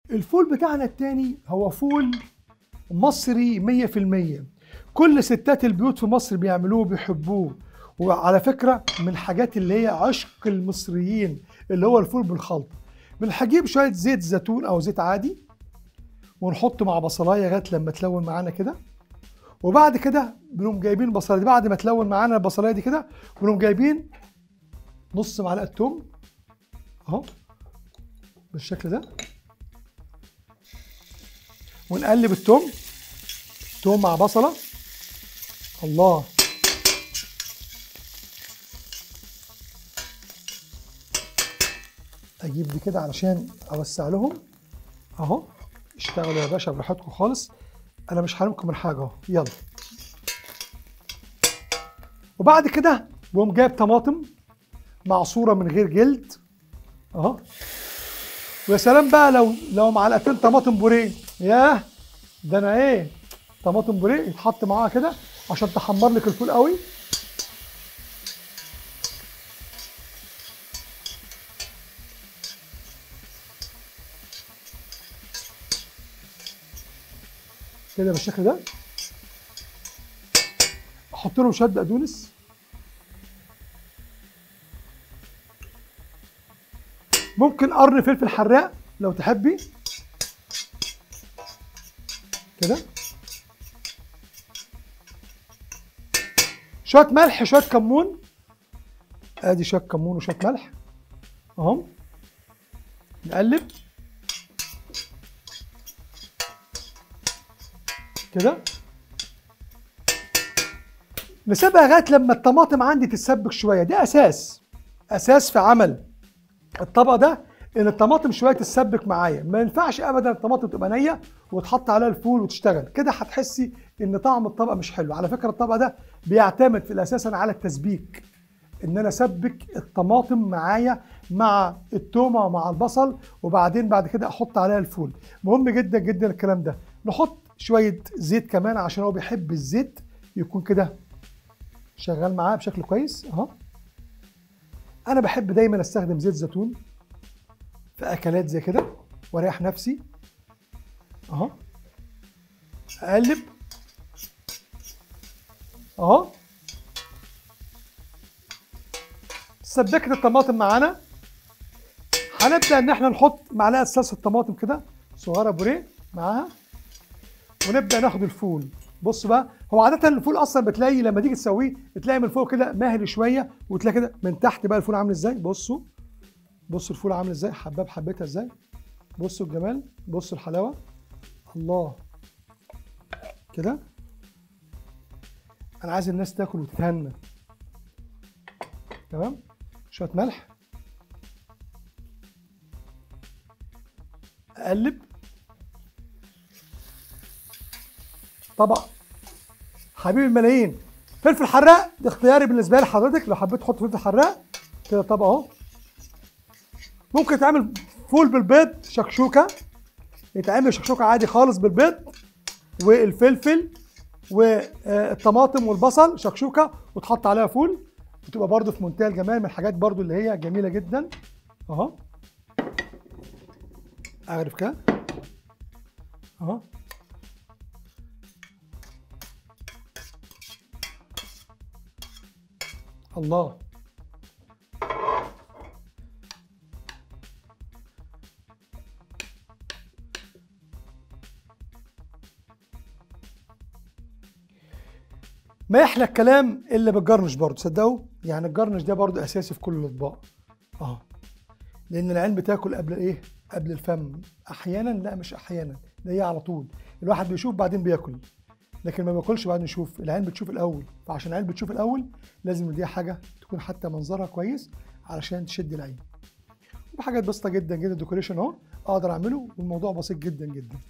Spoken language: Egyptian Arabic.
الفول بتاعنا التاني هو فول مصري 100% كل ستات البيوت في مصر بيعملوه بيحبوه وعلى فكرة من الحاجات اللي هي عشق المصريين اللي هو الفول بالخلطة بنجيب شوية زيت زيتون أو زيت عادي ونحطه مع بصلاية لغاية لما تلون معانا كده وبعد كده بنقوم جايبين البصلايه دي بعد ما تلون معانا البصلايه دي كده بنقوم جايبين نص معلقه توم اهو بالشكل ده ونقلب التوم توم مع بصله الله اجيب دي كده علشان اوسع لهم اهو اشتغلوا يا باشا براحتكم خالص انا مش حارمكم من حاجه اهو يلا وبعد كده بقوم جايب طماطم معصوره من غير جلد اهو ويا سلام بقى لو لو معلقتين طماطم بوريه ياه ده انا ايه طماطم بوريه يتحط معاها كده عشان تحمر لك الفول قوي كده بالشكل ده احط لهم شويه بقدونس ممكن قرن فلفل حراق لو تحبي كده شويه ملح شويه كمون ادي شويه كمون وشويه ملح اهم نقلب كده نسيبها لغايه لما الطماطم عندي تتسبك شويه ده اساس اساس في عمل الطبق ده ان الطماطم شويه تتسبك معايا ما ينفعش ابدا الطماطم تبقى نيه وتحط عليها الفول وتشتغل كده هتحسي ان طعم الطبق مش حلو على فكره الطبق ده بيعتمد في الاساس على التسبيك ان انا اسبك الطماطم معايا مع التومه ومع البصل وبعدين بعد كده احط عليها الفول مهم جدا جدا الكلام ده نحط شويه زيت كمان عشان هو بيحب الزيت يكون كده شغال معاه بشكل كويس اهو انا بحب دايما استخدم زيت زيتون في اكلات زي كده واريح نفسي اهو اقلب اهو سبكت الطماطم معانا هنبدا ان احنا نحط معلقه صلصه طماطم كده صغيره بوريه معاها ونبدا ناخد الفول بص بقى هو عاده الفول اصلا بتلاقي لما تيجي تسويه تلاقي من فوق كده مهري شويه وتلاقي كده من تحت بقى الفول عامل ازاي بصوا بصوا الفول عامل ازاي حباب حبيتها ازاي بصوا الجمال بصوا الحلاوه الله كده انا عايز الناس تاكل وتتهنى تمام شويه ملح اقلب طبق حبيب الملايين فلفل حراق ده اختياري بالنسبه لي حضرتك لو حبيت تحط فلفل حراق كده طبق اهو ممكن تعمل فول بالبيض شكشوكه يتعمل شكشوكه عادي خالص بالبيض والفلفل والطماطم والبصل شكشوكه وتحط عليها فول بتبقى برده في منتهى الجمال من الحاجات برده اللي هي جميله جدا اهو اعرف كده اهو الله ما يحلى الكلام الا بالجرنش برضه تصدقوا يعني الجرنش ده برضه اساسي في كل الاطباق اه لان العين بتاكل قبل ايه قبل الفم احيانا لا مش احيانا ده هي على طول الواحد بيشوف بعدين بياكل لكن ما بياكلش بعدين يشوف العين بتشوف الاول فعشان العين بتشوف الاول لازم دي حاجه تكون حتى منظرها كويس علشان تشد العين وحاجات بسيطه جدا جدا ديكوريشن اهو اقدر اعمله والموضوع بسيط جدا جدا